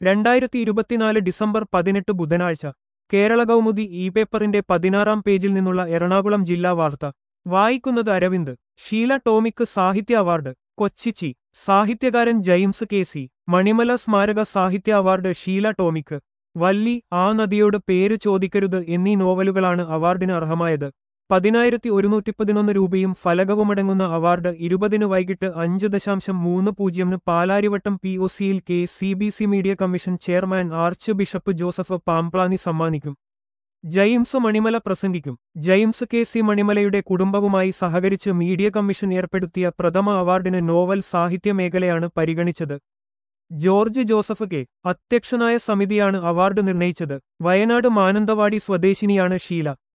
രണ്ടായിരത്തി ഇരുപത്തിനാല് ഡിസംബർ പതിനെട്ട് ബുധനാഴ്ച കേരള കൗമുദി ഇ പേപ്പറിന്റെ പതിനാറാം പേജിൽ നിന്നുള്ള എറണാകുളം ജില്ലാ വാർത്ത വായിക്കുന്നത് അരവിന്ദ് ഷീല ടോമിക്ക് സാഹിത്യ അവാർഡ് കൊച്ചിച്ചി സാഹിത്യകാരൻ ജെയിംസ് കെ സി മണിമല സ്മാരക സാഹിത്യ അവാർഡ് ഷീല ടോമിക്ക് വല്ലി ആ നദിയോട് പേര് ചോദിക്കരുത് എന്നീ നോവലുകളാണ് അവാർഡിന് അർഹമായത് പതിനായിരത്തി ഒരുന്നൂറ്റി പതിനൊന്ന് രൂപയും ഫലകവുമടങ്ങുന്ന അവാർഡ് ഇരുപതിന് വൈകിട്ട് അഞ്ച് ദശാംശം മൂന്ന് പൂജ്യമിന് പാലാരിവട്ടം പി ഒ സിയിൽ K C B C media commission chairman archbishop Joseph Pamplany സമ്മാനിക്കും ജെയിംസ് മണിമല പ്രസംഗിക്കും ജെയിംസ് കെ സി മണിമലയുടെ കുടുംബവുമായി സഹകരിച്ച് മീഡിയ കമ്മീഷൻ ഏർപ്പെടുത്തിയ പ്രഥമ അവാർഡിന് നോവൽ സാഹിത്യ മേഖലയാണ് പരിഗണിച്ചത് ജോർജ് ജോസഫ് കെ അധ്യക്ഷനായ സമിതിയാണ് അവാർഡ് നിർണയിച്ചത് വയനാട് മാനന്തവാടി സ്വദേശിനിയാണ് ഷീല